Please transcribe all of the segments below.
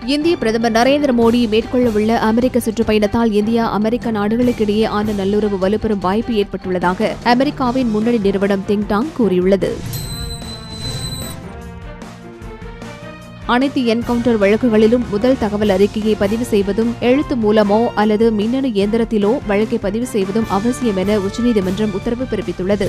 இந்திய பிரதமர் நரேந்திர மோடி மேற்கொள்ளவுள்ள அமெரிக்க சுற்றுப்பயணத்தால் இந்தியா அமெரிக்க நாடுகளுக்கிடையே ஆன நல்லுறவு வலுப்பெறும் வாய்ப்பு ஏற்பட்டுள்ளதாக அமெரிக்காவின் முன்னணி நிறுவனம் திங்க் டாங் கூறியுள்ளது அனைத்து என்கவுண்டர் வழக்குகளிலும் முதல் தகவல் அறிக்கையை பதிவு செய்வதும் எழுத்து மூலமோ அல்லது மின்னணு இயந்திரத்திலோ வழக்கை பதிவு செய்வதும் அவசியம் என உச்சநீதிமன்றம் உத்தரவு பிறப்பித்துள்ளது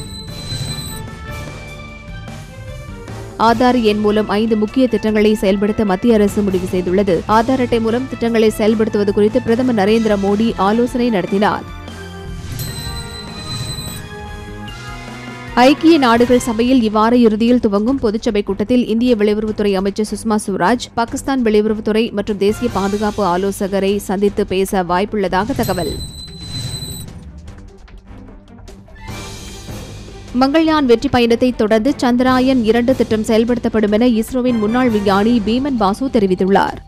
ஆதார் எண் மூலம் ஐந்து முக்கிய திட்டங்களை செயல்படுத்த மத்திய அரசு முடிவு செய்துள்ளது ஆதார் அட்டை மூலம் திட்டங்களை செயல்படுத்துவது குறித்து பிரதமர் நரேந்திர மோடி ஆலோசனை நடத்தினார் ஐக்கிய நாடுகள் சபையில் இவ்வார இறுதியில் துவங்கும் பொதுச்சபை கூட்டத்தில் இந்திய வெளியுறவுத்துறை அமைச்சர் சுஷ்மா சுவராஜ் பாகிஸ்தான் வெளியுறவுத்துறை மற்றும் தேசிய பாதுகாப்பு ஆலோசகரை சந்தித்து பேச வாய்ப்புள்ளதாக தகவல் மங்கள்யான் வெற்றி பயணத்தை தொடர்ந்து சந்திராயன் இரண்டு திட்டம் செயல்படுத்தப்படும் என இஸ்ரோவின் முன்னாள் விஞ்ஞானி பீமன் பாசு தெரிவித்துள்ளார்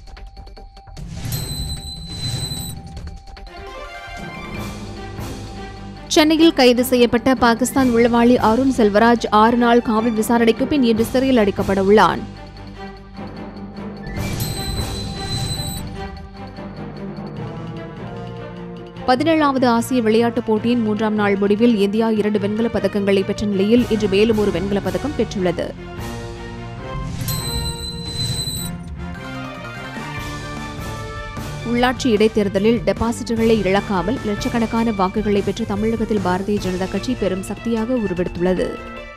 சென்னையில் கைது செய்யப்பட்ட பாகிஸ்தான் உளவாளி அருண் செல்வராஜ் ஆறு நாள் காவல் விசாரணைக்கு பின் இன்று சிறையில் அடைக்கப்பட உள்ளான் பதினேழாவது ஆசிய விளையாட்டுப் போட்டியின் மூன்றாம் நாள் முடிவில் இந்தியா இரண்டு வெண்கலப் பதக்கங்களை பெற்ற நிலையில் இன்று மேலும் ஒரு வெண்கலப் பதக்கம் பெற்றுள்ளது உள்ளாட்சி இடைத்தேர்தலில் டெபாசிட்டுகளை இழக்காமல் லட்சக்கணக்கான வாக்குகளை பெற்று தமிழகத்தில் பாரதிய ஜனதா கட்சி பெரும் சக்தியாக உருவெடுத்துள்ளது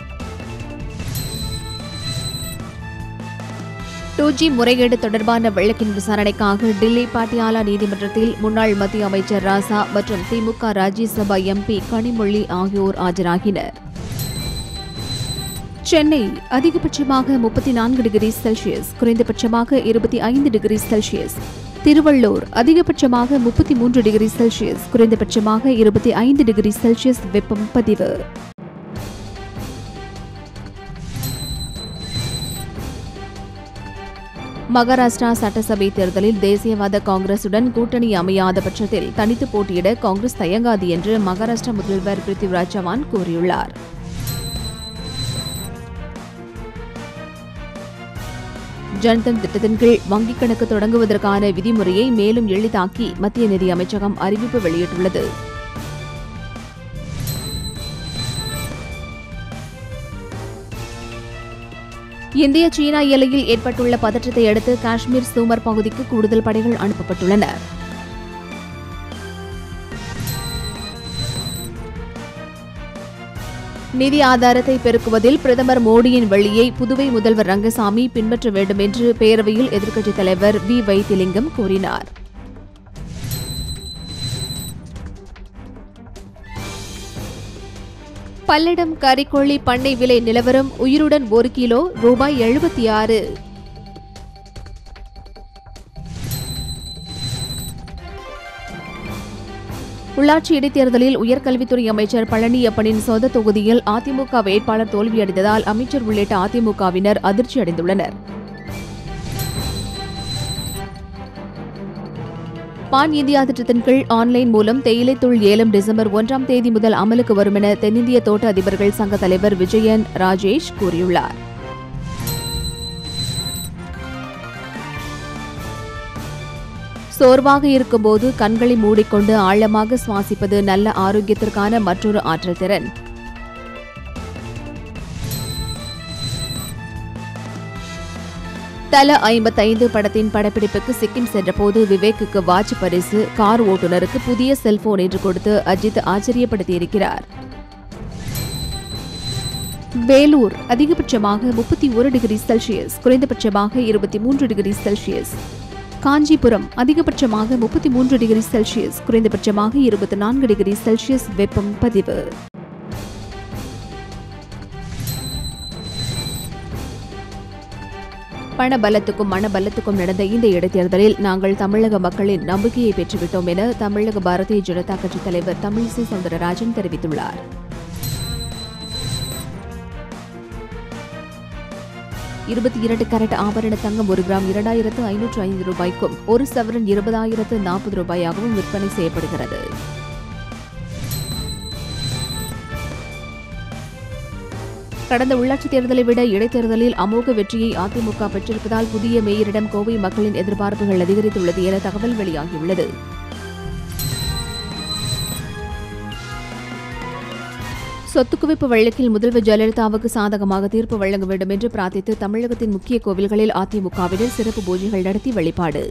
டூ ஜி முறைகேடு தொடர்பான வழக்கின் விசாரணைக்காக டில்லி பாட்டியாலா நீதிமன்றத்தில் முன்னாள் மத்திய அமைச்சர் ராசா மற்றும் திமுக ராஜ்யசபா எம்பி கனிமொழி ஆகியோர் ஆஜராகினர் சென்னை அதிகபட்சமாக முப்பத்தி நான்கு டிகிரி செல்சியஸ் குறைந்தபட்சமாக இருபத்தி ஐந்து டிகிரி செல்சியஸ் திருவள்ளூர் அதிகபட்சமாக முப்பத்தி மூன்று டிகிரி செல்சியஸ் குறைந்தபட்சமாக இருபத்தி ஐந்து டிகிரி செல்சியஸ் வெப்பம் பதிவு மகாராஷ்டிரா சட்டசபை தேர்தலில் தேசியவாத காங்கிரசுடன் கூட்டணி அமையாத பட்சத்தில் தனித்து போட்டியிட காங்கிரஸ் தயங்காது என்று மகாராஷ்டிரா முதல்வர் பிருத்திவிராஜ் சவான் கூறியுள்ளார் ஜன்தன் திட்டத்தின் கீழ் வங்கிக் கணக்கு தொடங்குவதற்கான விதிமுறையை மேலும் எளிதாக்கி மத்திய நிதி அமைச்சகம் அறிவிப்பு வெளியிட்டுள்ளது இந்திய சீனா எல்லையில் ஏற்பட்டுள்ள பதற்றத்தை அடுத்து காஷ்மீர் சூமர் பகுதிக்கு கூடுதல் படைகள் அனுப்பப்பட்டுள்ளன நிதி ஆதாரத்தை பெருக்குவதில் பிரதமர் மோடியின் வழியை புதுவை முதல்வர் ரங்கசாமி பின்பற்ற வேண்டும் என்று பேரவையில் எதிர்க்கட்சித் தலைவர் வி வைத்திலிங்கம் கூறினார் பல்லடம் கறிக்கோழி பண்ணை விலை நிலவரம் உயிருடன் ஒரு கிலோ ரூபாய் எழுபத்தி ஆறு உள்ளாட்சி இடைத்தேர்தலில் உயர்கல்வித்துறை அமைச்சர் பழனியப்பனின் சொந்த தொகுதியில் அதிமுக வேட்பாளர் தோல்வியடைந்ததால் அமைச்சர் உள்ளிட்ட அதிமுகவினர் அதிர்ச்சி அடைந்துள்ளனர் பான் இந்தியா திட்டத்தின் கீழ் ஆன்லைன் மூலம் தேயிலை தூள் ஏலம் டிசம்பர் ஒன்றாம் தேதி முதல் அமலுக்கு வரும் என தென்னிந்திய தோட்ட அதிபர்கள் சங்க தலைவர் விஜயன் ராஜேஷ் கூறியுள்ளார் சோர்வாக இருக்கும்போது கண்களை மூடிக்கொண்டு ஆழமாக சுவாசிப்பது நல்ல ஆரோக்கியத்திற்கான மற்றொரு ஆற்றல் திறன் தல ஐம்பத்தைந்து படத்தின் படப்பிடிப்புக்கு சிக்கிம் சென்றபோது விவேக்குக்கு வாட்ச் பரிசு கார் ஓட்டுநருக்கு புதிய செல்போன் என்று கொடுத்து அஜித் ஆச்சரியப்படுத்தியிருக்கிறார் வேலூர் அதிகபட்சமாக முப்பத்தி ஒரு டிகிரி செல்சியஸ் குறைந்தபட்சமாக இருபத்தி மூன்று டிகிரி செல்சியஸ் காஞ்சிபுரம் அதிகபட்சமாக முப்பத்தி மூன்று டிகிரி செல்சியஸ் குறைந்தபட்சமாக இருபத்தி நான்கு டிகிரி செல்சியஸ் வெப்பம் பதிவு பண பலத்துக்கும் மன பலத்துக்கும் நடந்த இந்த இடைத்தேர்தலில் நாங்கள் தமிழக மக்களின் நம்பிக்கையை பெற்றுவிட்டோம் என தமிழக பாரதிய ஜனதா கட்சித் தலைவர் தமிழிசை சவுந்தரராஜன் தெரிவித்துள்ளார் இருபத்தி இரண்டு கேரட் ஆபரண தங்கம் ஒரு கிராம் இரண்டாயிரத்து ஐநூற்று ஐந்து ரூபாய்க்கும் ஒரு சவரன் இருபதாயிரத்து நாற்பது ரூபாயாகவும் விற்பனை செய்யப்படுகிறது கடந்த உள்ளாட்சித் தேர்தலை விட இடைத்தேர்தலில் அமோக வெற்றியை அதிமுக பெற்றிருப்பதால் புதிய மேயரிடம் கோவை மக்களின் எதிர்பார்ப்புகள் அதிகரித்துள்ளது என தகவல் வெளியாகியுள்ளது சொத்து குவிப்பு வழக்கில் முதல்வர் ஜெயலலிதாவுக்கு சாதகமாக தீர்ப்பு வழங்க வேண்டும் என்று பிரார்த்தித்து தமிழகத்தின் முக்கிய கோவில்களில் அதிமுகவினர் சிறப்பு பூஜைகள் நடத்தி வழிபாடு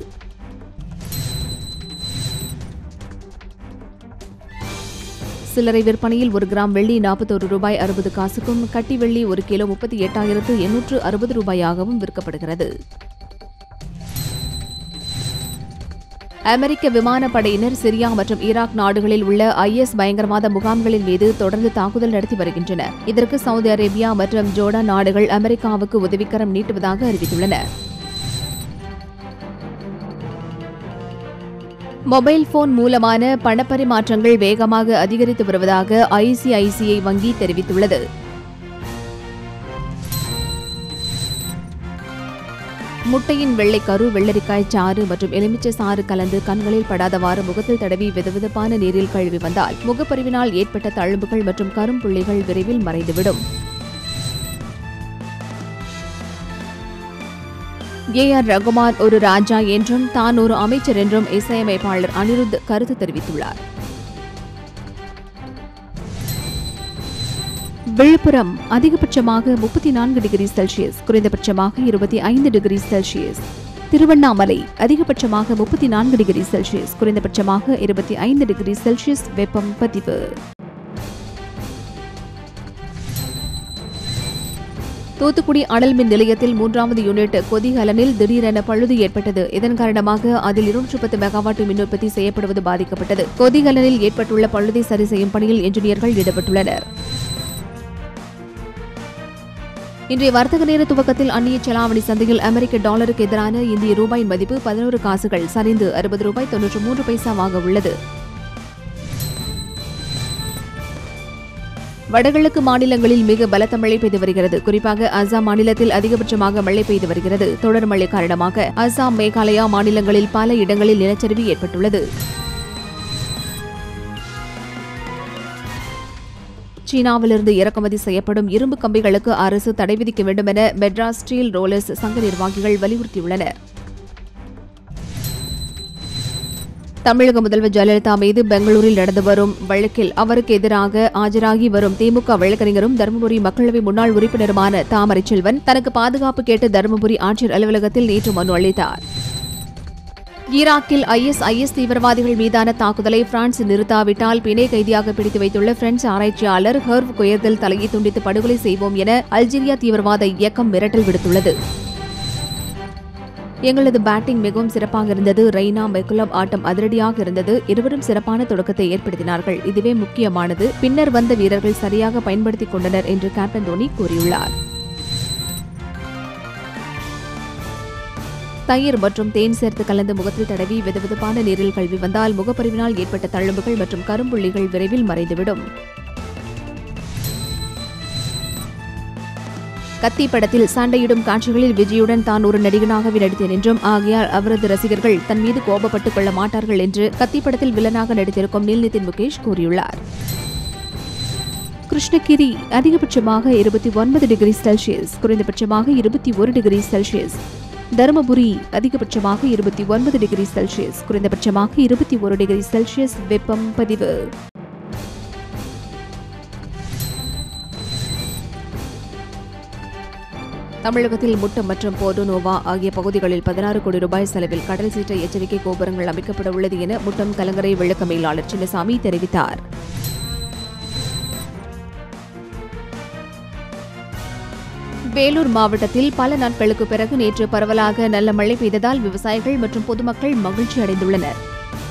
சில்லறை விற்பனையில் ஒரு கிராம் வெள்ளி நாற்பத்தோரு ரூபாய் அறுபது காசுக்கும் கட்டி வெள்ளி ஒரு கிலோ முப்பத்தி எட்டாயிரத்து எண்ணூற்று அறுபது ரூபாயாகவும் விற்கப்படுகிறது அமெரிக்க விமானப்படையினர் சிரியா மற்றும் ஈராக் நாடுகளில் உள்ள ஐஎஸ் பயங்கரவாத முகாம்களின் மீது தொடர்ந்து தாக்குதல் நடத்தி வருகின்றனர் இதற்கு சவுதி அரேபியா மற்றும் ஜோர்டான் நாடுகள் அமெரிக்காவுக்கு உதவிக்கரம் நீட்டுவதாக அறிவித்துள்ளன மொபைல் போன் மூலமான பணப்பரிமாற்றங்கள் வேகமாக அதிகரித்து வருவதாக ஐசிஐசிஐ வங்கி தெரிவித்துள்ளது முட்டையின் வெள்ளைக்கரு வெள்ளரிக்காய் சாறு மற்றும் எலுமிச்சை சாறு கலந்து கண்களில் படாதவாறு முகத்தில் தடவி வெதுவெதுப்பான நீரில் கழுவி வந்தால் முகப்பருவினால் ஏற்பட்ட தழும்புகள் மற்றும் கரும்புள்ளிகள் விரைவில் மறைந்துவிடும் ஏ ஆர் ரகுமான் ஒரு ராஜா என்றும் தான் ஒரு அமைச்சர் என்றும் இசையமைப்பாளர் அனிருத் கருத்து தெரிவித்துள்ளார் விழுப்புரம் அதிகபட்சமாக முப்பத்தி நான்கு டிகிரி செல்சியஸ் குறைந்தபட்சமாக இருபத்தி ஐந்து டிகிரி செல்சியஸ் திருவண்ணாமலை அதிகபட்சமாக முப்பத்தி நான்கு டிகிரி செல்சியஸ் குறைந்தபட்சமாக இருபத்தி ஐந்து டிகிரி செல்சியஸ் வெப்பம் பதிவு தூத்துக்குடி அனல் மின் நிலையத்தில் மூன்றாவது யூனிட் கொதிகலனில் திடீரென பழுது ஏற்பட்டது இதன் காரணமாக அதில் இருநூற்று பத்து மெகாவாட் மின் உற்பத்தி செய்யப்படுவது பாதிக்கப்பட்டது கொதிகலனில் ஏற்பட்டுள்ள பழுதை சரி செய்யும் பணியில் என்ஜினியர்கள் ஈடுபட்டுள்ளனர் இன்றைய வர்த்தக நேர துவக்கத்தில் அந்நிய செலாவணி சந்தையில் அமெரிக்க டாலருக்கு எதிரான இந்திய ரூபாயின் மதிப்பு பதினோரு காசுகள் சரிந்து அறுபது ரூபாய் தொன்னூற்று மூன்று பைசாவாக உள்ளது வடகிழக்கு மாநிலங்களில் மிக பலத்த மழை பெய்து வருகிறது குறிப்பாக அசாம் மாநிலத்தில் அதிகபட்சமாக மழை பெய்து வருகிறது தொடர் மழை காரணமாக அசாம் மேகாலயா மாநிலங்களில் பல இடங்களில் நிலச்சரிவு ஏற்பட்டுள்ளது சீனாவிலிருந்து இறக்குமதி செய்யப்படும் இரும்பு கம்பிகளுக்கு அரசு தடை விதிக்க வேண்டும் என மெட்ராஸ் ஸ்டீல் ரோலர்ஸ் சங்க நிர்வாகிகள் வலியுறுத்தியுள்ளனர் தமிழக முதல்வர் ஜெயலலிதா மீது பெங்களூரில் நடந்து வரும் வழக்கில் அவருக்கு எதிராக ஆஜராகி வரும் திமுக வழக்கறிஞரும் தருமபுரி மக்களவை முன்னாள் உறுப்பினருமான தாமரை செல்வன் தனக்கு பாதுகாப்பு கேட்டு தருமபுரி ஆட்சியர் அலுவலகத்தில் நேற்று மனு அளித்தார் ஈராக்கில் ஐஎஸ் ஐஎஸ் தீவிரவாதிகள் மீதான தாக்குதலை பிரான்ஸ் நிறுத்தாவிட்டால் பிணை கைதியாக பிடித்து வைத்துள்ள பிரெஞ்சு ஆராய்ச்சியாளர் ஹர்வ் குயர்தல் தலையை துண்டித்து படுகொலை செய்வோம் என அல்ஜீரியா தீவிரவாத இயக்கம் மிரட்டல் விடுத்துள்ளது எங்களது பேட்டிங் மிகவும் சிறப்பாக இருந்தது ரெய்னா மெக்குலப் ஆட்டம் அதிரடியாக இருந்தது இருவரும் சிறப்பான தொடக்கத்தை ஏற்படுத்தினார்கள் இதுவே முக்கியமானது பின்னர் வந்த வீரர்கள் சரியாக பயன்படுத்திக் கொண்டனர் என்று கேப்டன் தோனி கூறியுள்ளார் தயிர் மற்றும் தேன் சேர்த்து கலந்து முகத்தில் தடவி வெதுவெதுப்பான நீரில் கழுவி வந்தால் முகப்பருவினால் ஏற்பட்ட தழும்புகள் மற்றும் கரும்புள்ளிகள் விரைவில் மறைந்துவிடும் கத்தி படத்தில் சண்டையிடும் காட்சிகளில் விஜயுடன் தான் ஒரு நடிகனாகவே நடித்தேன் என்றும் ஆகையால் அவரது ரசிகர்கள் தன் மீது கோபப்பட்டுக் கொள்ள மாட்டார்கள் என்று கத்தி படத்தில் வில்லனாக நடித்திருக்கும் நீல்நிதின் முகேஷ் கூறியுள்ளார் கிருஷ்ணகிரி அதிகபட்சமாக இருபத்தி ஒன்பது டிகிரி செல்சியஸ் குறைந்தபட்சமாக இருபத்தி ஒரு டிகிரி செல்சியஸ் தருமபுரி அதிகபட்சமாக இருபத்தி ஒன்பது டிகிரி செல்சியஸ் குறைந்தபட்சமாக இருபத்தி ஒரு டிகிரி செல்சியஸ் வெப்பம் பதிவு தமிழகத்தில் முட்டம் மற்றும் போர்டோனோவா ஆகிய பகுதிகளில் பதினாறு கோடி ரூபாய் செலவில் கடல் சீற்ற எச்சரிக்கை கோபுரங்கள் அமைக்கப்பட உள்ளது என முட்டம் கலங்கரை விளக்க மேலாளர் சின்னசாமி தெரிவித்தார் வேலூர் மாவட்டத்தில் பல நாட்களுக்கு பிறகு நேற்று பரவலாக நல்ல மழை பெய்ததால் விவசாயிகள் மற்றும் பொதுமக்கள் மகிழ்ச்சி அடைந்துள்ளனர்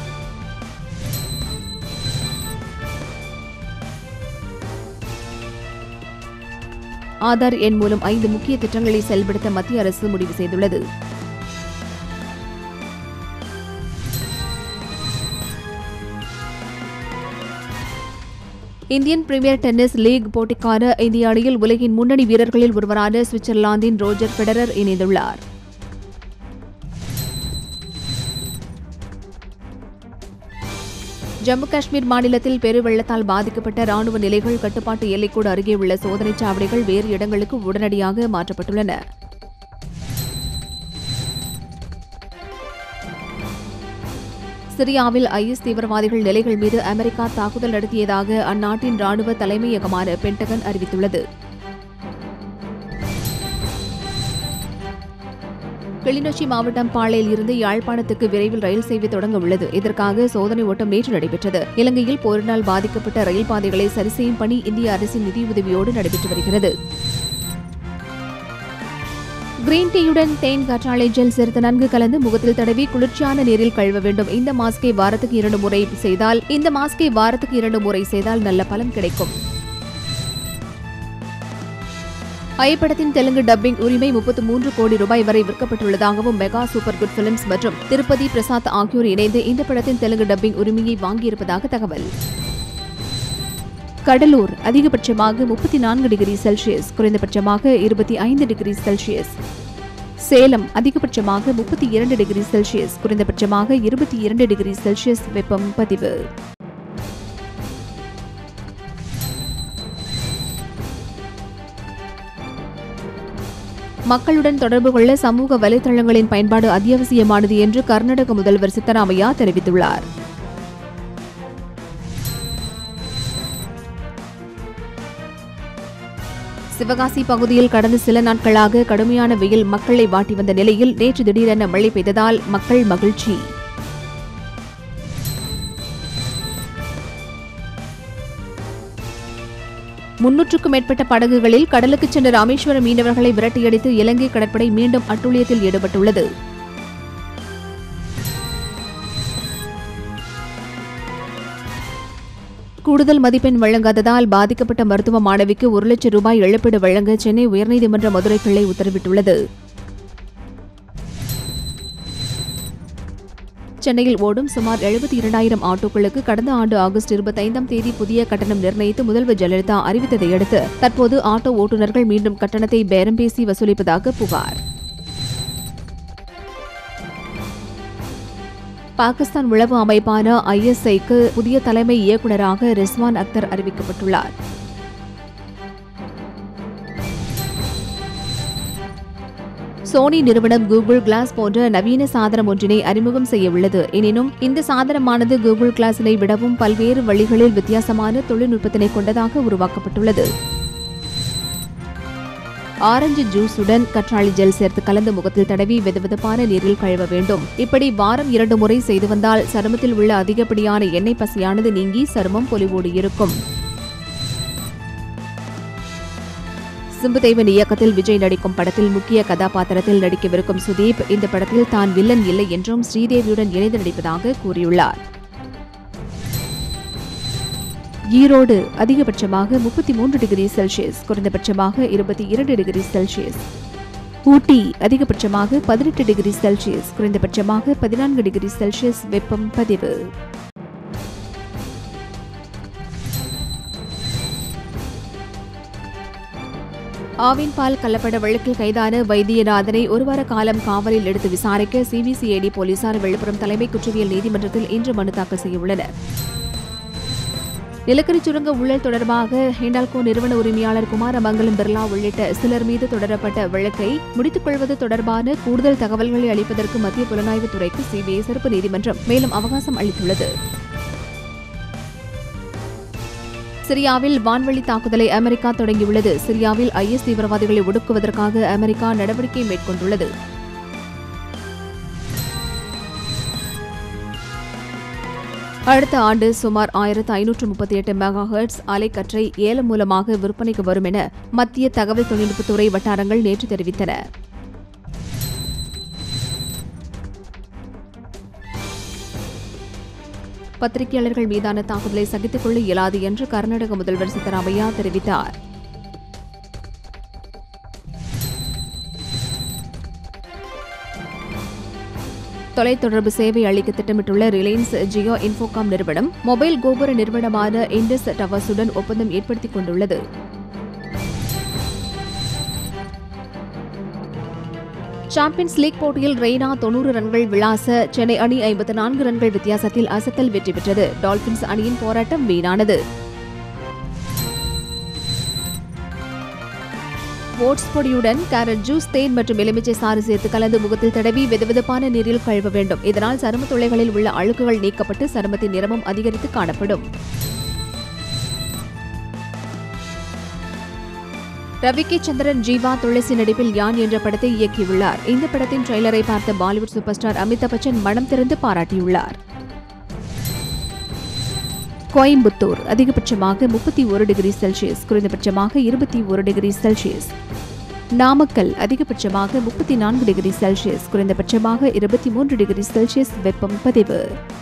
ஆதார் எண் மூலம் ஐந்து முக்கிய திட்டங்களை செயல்படுத்த மத்திய அரசு முடிவு செய்துள்ளது இந்தியன் பிரீமியர் டென்னிஸ் லீக் போட்டிக்கான இந்திய அணியில் உலகின் முன்னணி வீரர்களில் ஒருவரான சுவிட்சர்லாந்தின் ரோஜர் ஃபெடரர் இணைந்துள்ளார் ஜம்மு காஷ்மீர் மாநிலத்தில் பெருவெள்ளத்தால் பாதிக்கப்பட்ட ராணுவ நிலைகள் கட்டுப்பாட்டு எல்லைக்கோடு அருகே உள்ள சோதனைச் சாவடிகள் வேறு இடங்களுக்கு உடனடியாக மாற்றப்பட்டுள்ளன சிரியாவில் ஐஎஸ் தீவிரவாதிகள் நிலைகள் மீது அமெரிக்கா தாக்குதல் நடத்தியதாக அந்நாட்டின் ராணுவ தலைமையகமான பென்டகன் அறிவித்துள்ளது கிளிநொச்சி மாவட்டம் பாளையில் இருந்து யாழ்ப்பாணத்துக்கு விரைவில் ரயில் சேவை தொடங்க உள்ளது இதற்காக சோதனை ஓட்டம் நேற்று நடைபெற்றது இலங்கையில் போரினால் பாதிக்கப்பட்ட ரயில் பாதைகளை சரி செய்யும் பணி இந்திய அரசின் நிதியுதவியோடு நடைபெற்று வருகிறது கிரீன் டீயுடன் தேன் கற்றாழை ஜெல் சேர்த்து நன்கு கலந்து முகத்தில் தடவி குளிர்ச்சியான நீரில் கழுவ வேண்டும் இந்த மாஸ்கை வாரத்துக்கு இரண்டு முறை செய்தால் இந்த மாஸ்கை வாரத்துக்கு இரண்டு முறை செய்தால் நல்ல பலன் கிடைக்கும் ஐப்படத்தின் தெலுங்கு டப்பிங் உரிமை முப்பத்து மூன்று கோடி ரூபாய் வரை விற்கப்பட்டுள்ளதாகவும் மெகா சூப்பர் குட் பிலிம்ஸ் மற்றும் திருப்பதி பிரசாத் ஆகியோர் இணைந்து இந்த படத்தின் தெலுங்கு டப்பிங் உரிமையை வாங்கியிருப்பதாக தகவல் கடலூர் அதிகபட்சமாக முப்பத்தி நான்கு டிகிரி செல்சியஸ் குறைந்தபட்சமாக இருபத்தி ஐந்து டிகிரி செல்சியஸ் சேலம் அதிகபட்சமாக முப்பத்தி இரண்டு டிகிரி செல்சியஸ் குறைந்தபட்சமாக இருபத்தி இரண்டு டிகிரி செல்சியஸ் வெப்பம் பதிவு மக்களுடன் தொடர்பு கொள்ள சமூக வலைதளங்களின் பயன்பாடு அத்தியாவசியமானது என்று கர்நாடக முதல்வர் சித்தராமையா தெரிவித்துள்ளார் சிவகாசி பகுதியில் கடந்த சில நாட்களாக கடுமையான வெயில் மக்களை வாட்டி வந்த நிலையில் நேற்று திடீரென மழை பெய்ததால் மக்கள் மகிழ்ச்சி முன்னூற்றுக்கும் மேற்பட்ட படகுகளில் கடலுக்கு சென்ற ராமேஸ்வரம் மீனவர்களை விரட்டியடித்து இலங்கை கடற்படை மீண்டும் அட்டூழியத்தில் ஈடுபட்டுள்ளது கூடுதல் மதிப்பெண் வழங்காததால் பாதிக்கப்பட்ட மருத்துவ மாணவிக்கு ஒரு லட்சம் ரூபாய் இழப்பீடு வழங்க சென்னை உயர்நீதிமன்ற மதுரை கிளை உத்தரவிட்டுள்ளது சென்னையில் ஓடும் சுமார் எழுபத்தி இரண்டாயிரம் ஆட்டோக்களுக்கு கடந்த ஆண்டு ஆகஸ்ட் இருபத்தைந்தாம் தேதி புதிய கட்டணம் நிர்ணயித்து முதல்வர் ஜெயலலிதா அறிவித்ததை அடுத்து தற்போது ஆட்டோ ஓட்டுநர்கள் மீண்டும் கட்டணத்தை பேரம் பேசி வசூலிப்பதாக புகார் பாகிஸ்தான் உளவு அமைப்பான ஐஎஸ்ஐக்கு புதிய தலைமை இயக்குநராக ரிஸ்வான் அக்தர் அறிவிக்கப்பட்டுள்ளார் சோனி நிறுவனம் கூகுள் கிளாஸ் போன்ற நவீன சாதனம் ஒன்றினை அறிமுகம் செய்ய உள்ளது எனினும் இந்த சாதனமானது கூகுள் கிளாஸினை விடவும் பல்வேறு வழிகளில் வித்தியாசமான தொழில்நுட்பத்தினை கொண்டதாக உருவாக்கப்பட்டுள்ளது ஆரஞ்சு ஜூஸுடன் கற்றாழை ஜெல் சேர்த்து கலந்து முகத்தில் தடவி வெதுவெதுப்பான நீரில் கழுவ வேண்டும் இப்படி வாரம் இரண்டு முறை செய்து வந்தால் சருமத்தில் உள்ள அதிகப்படியான எண்ணெய் பசையானது நீங்கி சருமம் பொலிவோடு இருக்கும் சிம்புதேவன் இயக்கத்தில் விஜய் நடிக்கும் படத்தில் முக்கிய கதாபாத்திரத்தில் நடிக்கவிருக்கும் சுதீப் இந்த படத்தில் தான் வில்லன் இல்லை என்றும் ஸ்ரீதேவியுடன் இணைந்து நடிப்பதாக கூறியுள்ளார் ஈரோடு அதிகபட்சமாக முப்பத்தி மூன்று டிகிரி செல்சியஸ் குறைந்தபட்சமாக இருபத்தி இரண்டு டிகிரி செல்சியஸ் ஊட்டி அதிகபட்சமாக பதினெட்டு டிகிரி செல்சியஸ் குறைந்தபட்சமாக பதினான்கு டிகிரி செல்சியஸ் வெப்பம் பதிவு ஆவின் பால் கள்ளப்பட வழக்கில் கைதான வைத்தியநாதனை ஒரு வார காலம் காவலில் எடுத்து விசாரிக்க சிபிசிஐடி போலீசார் விழுப்புரம் தலைமை குற்றவியல் நீதிமன்றத்தில் இன்று மனு தாக்கல் செய்யவுள்ளனர் நிலக்கரி சுரங்க ஊழல் தொடர்பாக ஹிண்டால்கோ நிறுவன உரிமையாளர் குமாரமங்கலம் பிர்லா உள்ளிட்ட சிலர் மீது தொடரப்பட்ட வழக்கை முடித்துக் கொள்வது தொடர்பான கூடுதல் தகவல்களை அளிப்பதற்கு மத்திய புலனாய்வுத் துறைக்கு சிபிஐ சிறப்பு நீதிமன்றம் மேலும் அவகாசம் அளித்துள்ளது சிரியாவில் வான்வழி தாக்குதலை அமெரிக்கா தொடங்கியுள்ளது சிரியாவில் ஐஎஸ் தீவிரவாதிகளை ஒடுக்குவதற்காக அமெரிக்கா நடவடிக்கை மேற்கொண்டுள்ளது அடுத்த ஆண்டு சுமார் ஆயிரத்து ஐநூற்று முப்பத்தி எட்டு மெகா ஹெர்ட்ஸ் அலைக்கற்றை ஏலம் மூலமாக விற்பனைக்கு வரும் என மத்திய தகவல் தொழில்நுட்பத்துறை வட்டாரங்கள் நேற்று தெரிவித்தன பத்திரிகையாளர்கள் மீதான தாக்குதலை சகித்துக் கொள்ள இயலாது என்று கர்நாடக முதல்வர் சித்தராமையா தெரிவித்தார் தொலைத்தொடர்பு சேவை அளிக்க திட்டமிட்டுள்ள ரிலையன்ஸ் ஜியோ இன்ஃபோகாம் நிறுவனம் மொபைல் கோபுர நிறுவனமான இண்டஸ் டவர்ஸுடன் ஒப்பந்தம் ஏற்படுத்திக் கொண்டுள்ளது சாம்பியன்ஸ் லீக் போட்டியில் ரெய்னா தொன்னூறு ரன்கள் விளாச சென்னை அணி ஐம்பத்து நான்கு ரன்கள் வித்தியாசத்தில் அசத்தல் வெற்றி பெற்றது டால்பின்ஸ் அணியின் போராட்டம் வீணானது ஓட்ஸ் பொடியுடன் கேரட் ஜூஸ் தேன் மற்றும் எலுமிச்சை சாறு சேர்த்து கலந்து முகத்தில் தடவி வெதுவெதுப்பான நீரில் கழுவ வேண்டும் இதனால் சரும துளைகளில் உள்ள அழுக்குகள் நீக்கப்பட்டு சருமத்தின் நிறமும் அதிகரித்து காணப்படும் ரவிகே சந்திரன் ஜீவா துளசி நடிப்பில் யான் என்ற படத்தை இயக்கியுள்ளார் இந்த படத்தின் ட்ரெய்லரை பார்த்த Bollywood super star Amitabh Bachchan மனம் திறந்து பாராட்டியுள்ளார் கோயம்புத்தூர் அதிகபட்சமாக முப்பத்தி ஒரு டிகிரி செல்சியஸ் குறைந்தபட்சமாக இருபத்தி ஒரு டிகிரி செல்சியஸ் நாமக்கல் அதிகபட்சமாக முப்பத்தி நான்கு டிகிரி செல்சியஸ் குறைந்தபட்சமாக இருபத்தி மூன்று டிகிரி செல்சியஸ் வெப்பம் பதிவு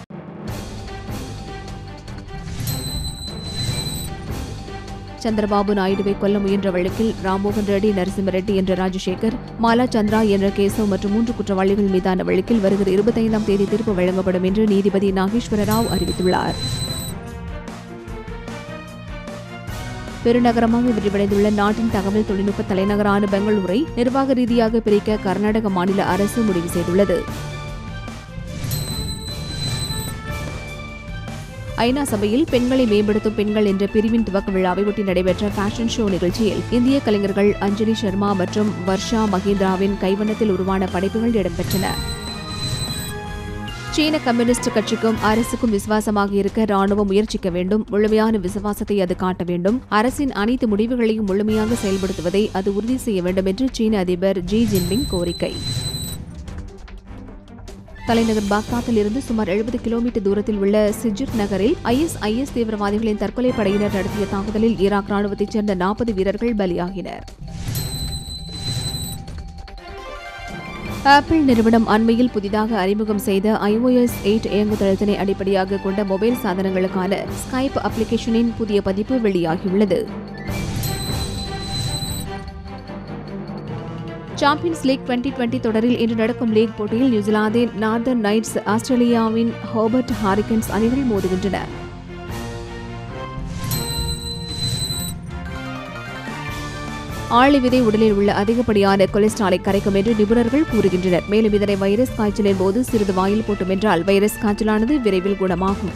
சந்திரபாபு நாயுடுவை கொல்ல முயன்ற வழக்கில் ராம்மோகன் ரெட்டி நரசிம்ம ரெட்டி என்ற ராஜசேகர் மாலா சந்திரா என்ற கேசவ் மற்றும் மூன்று குற்றவாளிகள் மீதான வழக்கில் வருகிற இருபத்தைந்தாம் தேதி தீர்ப்பு வழங்கப்படும் என்று நீதிபதி நாகேஸ்வர ராவ் அறிவித்துள்ளார் பெருநகரமாக விரிவடைந்துள்ள நாட்டின் தகவல் தொழில்நுட்ப தலைநகரான பெங்களூரை நிர்வாக ரீதியாக பிரிக்க கர்நாடக மாநில அரசு முடிவு செய்துள்ளது ஐநா சபையில் பெண்களை மேம்படுத்தும் பெண்கள் என்ற பிரிவின் துவக்க விழாவை ஒட்டி நடைபெற்ற ஃபேஷன் ஷோ நிகழ்ச்சியில் இந்திய கலைஞர்கள் அஞ்சலி சர்மா மற்றும் வர்ஷா மகேந்திராவின் கைவண்ணத்தில் உருவான படைப்புகள் இடம்பெற்றன சீன கம்யூனிஸ்ட் கட்சிக்கும் அரசுக்கும் விசுவாசமாக இருக்க ராணுவம் முயற்சிக்க வேண்டும் முழுமையான விசுவாசத்தை அது காட்ட வேண்டும் அரசின் அனைத்து முடிவுகளையும் முழுமையாக செயல்படுத்துவதை அது உறுதி செய்ய வேண்டும் என்று சீன அதிபர் ஜி ஜின்பிங் கோரிக்கை தலைநகர் பாக்தாத்தில் இருந்து சுமார் எழுபது கிலோமீட்டர் தூரத்தில் உள்ள சிஜிர் நகரில் ஐஎஸ்ஐஎஸ் தீவிரவாதிகளின் தற்கொலை படையினர் நடத்திய தாக்குதலில் ஈராக் ராணுவத்தைச் சேர்ந்த நாற்பது வீரர்கள் பலியாகினர் ஆப்பிள் நிறுவனம் அண்மையில் புதிதாக அறிமுகம் செய்த ஐஓஎஸ் எயிட் இயங்குதளத்தினை அடிப்படையாக கொண்ட மொபைல் சாதனங்களுக்கான ஸ்கைப் அப்ளிகேஷனின் புதிய பதிப்பு வெளியாகியுள்ளது சாம்பியன்ஸ் லீக் டுவெண்டி டுவெண்டி தொடரில் இன்று நடக்கும் லீக் போட்டியில் நியூசிலாந்தின் நார்தர்ன் நைட்ஸ் ஆஸ்திரேலியாவின் ஹோபர்ட் ஹாரிகன்ஸ் அணிகள் மோதுகின்றன ஆளி விதை உடலில் உள்ள அதிகப்படியான கொலஸ்ட்ராலை கரைக்கும் என்று நிபுணர்கள் கூறுகின்றனர் மேலும் இதனை வைரஸ் காய்ச்சலின் போது சிறிது வாயில் போட்டும் என்றால் வைரஸ் காய்ச்சலானது விரைவில் குணமாகும்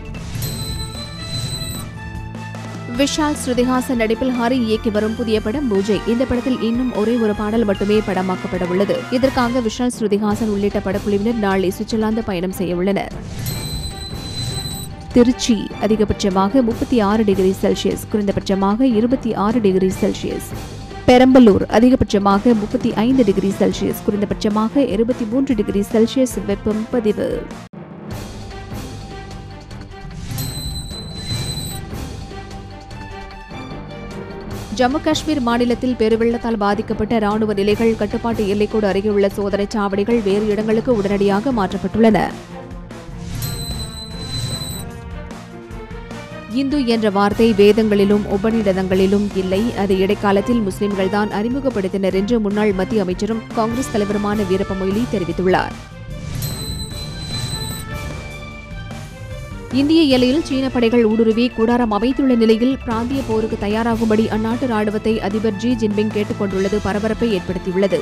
விஷால் ஸ்ருதிஹாசன் நடிப்பில் ஹரி இயக்கி வரும் புதிய படம் பூஜை இந்த படத்தில் இன்னும் ஒரே ஒரு பாடல் மட்டுமே படமாக்கப்பட உள்ளது இதற்காக விஷால் ஸ்ருதிஹாசன் உள்ளிட்ட படக்குழுவினர் நாளை சுவிட்சர்லாந்து பயணம் செய்ய உள்ளனர் திருச்சி அதிகபட்சமாக முப்பத்தி ஆறு டிகிரி செல்சியஸ் குறைந்தபட்சமாக இருபத்தி ஆறு டிகிரி செல்சியஸ் பெரம்பலூர் அதிகபட்சமாக முப்பத்தி ஐந்து டிகிரி செல்சியஸ் குறைந்தபட்சமாக இருபத்தி மூன்று டிகிரி செல்சியஸ் வெப்பம் பதிவு ஜம்மு காஷ்மீர் மாநிலத்தில் பெருவெள்ளத்தால் பாதிக்கப்பட்ட ராணுவ நிலைகள் கட்டுப்பாட்டு எல்லைக்கோடு அருகே உள்ள சோதனைச் சாவடிகள் வேறு இடங்களுக்கு உடனடியாக மாற்றப்பட்டுள்ளன இந்து என்ற வார்த்தை வேதங்களிலும் உபநிடதங்களிலும் இல்லை அது இடைக்காலத்தில் முஸ்லிம்கள்தான் அறிமுகப்படுத்தினர் என்று முன்னாள் மத்திய அமைச்சரும் காங்கிரஸ் தலைவருமான வீரப்ப மொய்லி தெரிவித்துள்ளார் இந்திய எல்லையில் சீன படைகள் ஊடுருவி கூடாரம் அமைத்துள்ள நிலையில் பிராந்திய போருக்கு தயாராகும்படி அந்நாட்டு ராணுவத்தை அதிபர் ஜி ஜின்பிங் கேட்டுக் கொண்டுள்ளது பரபரப்பை ஏற்படுத்தியுள்ளது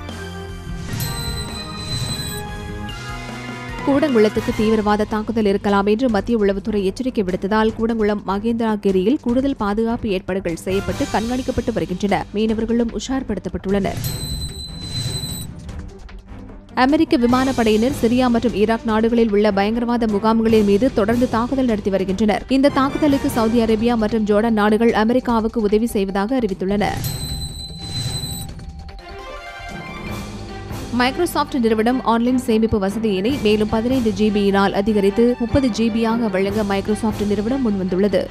கூடங்குளத்துக்கு தீவிரவாத தாக்குதல் இருக்கலாம் என்று மத்திய உளவுத்துறை எச்சரிக்கை விடுத்ததால் கூடங்குளம் மகேந்திராகிரியில் கூடுதல் பாதுகாப்பு ஏற்பாடுகள் செய்யப்பட்டு கண்காணிக்கப்பட்டு வருகின்றன மீனவர்களும் உஷார்படுத்தப்பட்டுள்ளனர் அமெரிக்க விமானப்படையினர் சிரியா மற்றும் ஈராக் நாடுகளில் உள்ள பயங்கரவாத முகாம்களின் மீது தொடர்ந்து தாக்குதல் நடத்தி வருகின்றனர் இந்த தாக்குதலுக்கு சவுதி அரேபியா மற்றும் ஜோர்டான் நாடுகள் அமெரிக்காவுக்கு உதவி செய்வதாக அறிவித்துள்ளன மைக்ரோசாஃப்ட் நிறுவனம் ஆன்லைன் சேமிப்பு வசதியினை மேலும் பதினைந்து ஜிபியினால் அதிகரித்து முப்பது ஜிபியாக வழங்க மைக்ரோசாஃப்ட் நிறுவனம் முன்வந்துள்ளது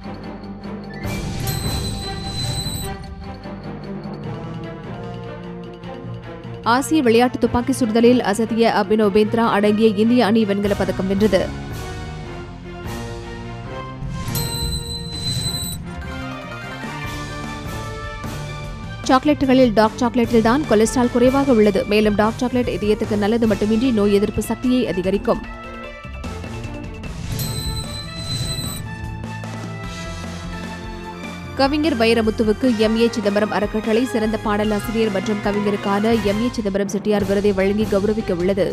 ஆசிய விளையாட்டு துப்பாக்கி சுடுதலில் அசத்திய அபினவ் பேத்ரா அடங்கிய இந்திய அணி வெண்கலப் பதக்கம் வென்றது சாக்லேட்டுகளில் டார்க் சாக்லேட்டில் தான் கொலஸ்ட்ரால் குறைவாக உள்ளது மேலும் டார்க் சாக்லேட் இதயத்துக்கு நல்லது மட்டுமின்றி நோய் எதிர்ப்பு சக்தியை அதிகரிக்கும் கவிஞர் வைரமுத்துவுக்கு எம் ஏ சிதம்பரம் அறக்கட்டளை சிறந்த பாடலாசிரியர் மற்றும் கவிஞருக்கான எம் ஏ சிதம்பரம் செட்டியார் விருதை வழங்கி கௌரவிக்க உள்ளது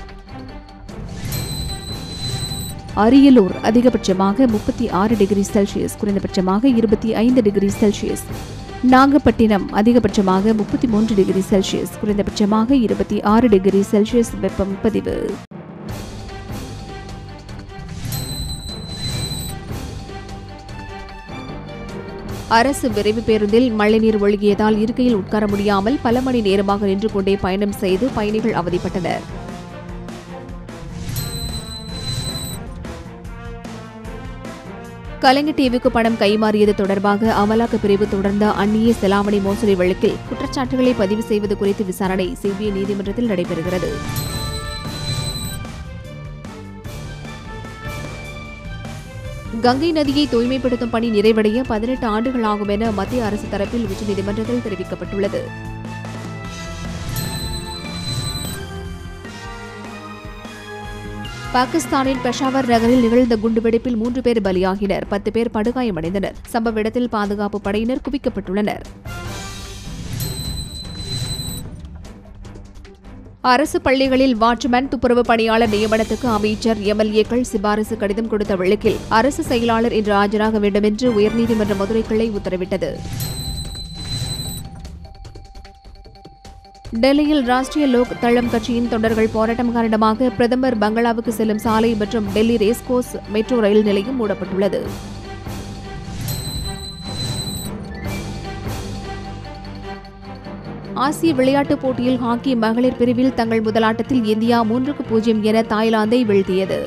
அரியலூர் அதிகபட்சமாக முப்பத்தி ஆறு டிகிரி செல்சியஸ் குறைந்தபட்சமாக இருபத்தி ஐந்து டிகிரி செல்சியஸ் நாகப்பட்டினம் அதிகபட்சமாக முப்பத்தி மூன்று டிகிரி செல்சியஸ் குறைந்தபட்சமாக இருபத்தி ஆறு டிகிரி செல்சியஸ் வெப்பம் பதிவு அரசு விரைவு பேருந்தில் மழைநீர் ஒழுகியதால் இருக்கையில் உட்கார முடியாமல் பல மணி நேரமாக நின்று கொண்டே பயணம் செய்து பயணிகள் அவதிப்பட்டனர் கலைஞர் டிவிக்கு பணம் கைமாறியது தொடர்பாக அமலாக்க பிரிவு தொடர்ந்த அந்நிய செலாவணி மோசடி வழக்கில் குற்றச்சாட்டுகளை பதிவு செய்வது குறித்து விசாரணை சிபிஐ நீதிமன்றத்தில் நடைபெறுகிறது கங்கை நதியை தூய்மைப்படுத்தும் பணி நிறைவடைய பதினெட்டு ஆண்டுகள் ஆகும் என மத்திய அரசு தரப்பில் உச்சநீதிமன்றத்தில் தெரிவிக்கப்பட்டுள்ளது பாகிஸ்தானின் பெஷாவர் நகரில் நிகழ்ந்த குண்டுவெடிப்பில் மூன்று பேர் பலியாகினர் பத்து பேர் படுகாயமடைந்தனர் சம்பவ இடத்தில் பாதுகாப்பு படையினர் குவிக்கப்பட்டுள்ளனர் அரசு பள்ளிகளில் வாட்ச்மேன் துப்புரவு பணியாளர் நியமனத்துக்கு அமைச்சர் எம்எல்ஏக்கள் சிபாரிசு கடிதம் கொடுத்த வழக்கில் அரசு செயலாளர் இன்று ஆஜராக வேண்டும் என்று உயர்நீதிமன்ற மதுரை கிளை உத்தரவிட்டது டெல்லியில் ராஷ்டிரிய லோக் தளம் கட்சியின் தொண்டர்கள் போராட்டம் காரணமாக பிரதமர் பங்களாவுக்கு செல்லும் சாலை மற்றும் டெல்லி ரேஸ்கோர்ஸ் மெட்ரோ ரயில் நிலையம் மூடப்பட்டுள்ளது ஆசிய விளையாட்டுப் போட்டியில் ஹாக்கி மகளிர் பிரிவில் தங்கள் முதலாட்டத்தில் இந்தியா மூன்றுக்கு பூஜ்ஜியம் என தாய்லாந்தை வீழ்த்தியது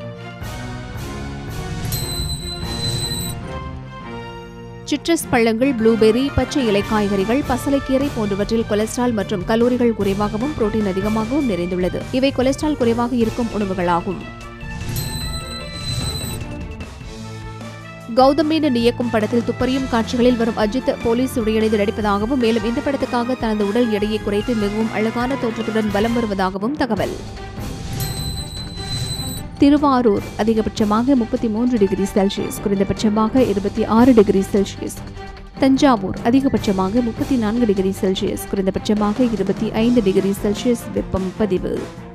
சிட்ரஸ் பழங்கள் ப்ளூபெர்ரி பச்சை இலை காய்கறிகள் பசலைக்கீரை போன்றவற்றில் கொலஸ்ட்ரால் மற்றும் கலோரிகள் குறைவாகவும் புரோட்டீன் அதிகமாகவும் நிறைந்துள்ளது இவை கொலஸ்ட்ரால் குறைவாக இருக்கும் உணவுகளாகும் கௌதம் மேனன் இயக்கும் படத்தில் துப்பறியும் காட்சிகளில் வரும் அஜித் போலீஸ் உடையணிந்து நடிப்பதாகவும் மேலும் இந்த படத்துக்காக தனது உடல் எடையை குறைத்து மிகவும் அழகான தோற்றத்துடன் பலம் வருவதாகவும் தகவல் திருவாரூர் அதிகபட்சமாக முப்பத்தி மூன்று டிகிரி செல்சியஸ் குறைந்தபட்சமாக இருபத்தி ஆறு டிகிரி செல்சியஸ் தஞ்சாவூர் அதிகபட்சமாக முப்பத்தி நான்கு டிகிரி செல்சியஸ் குறைந்தபட்சமாக இருபத்தி ஐந்து டிகிரி செல்சியஸ் வெப்பம் பதிவு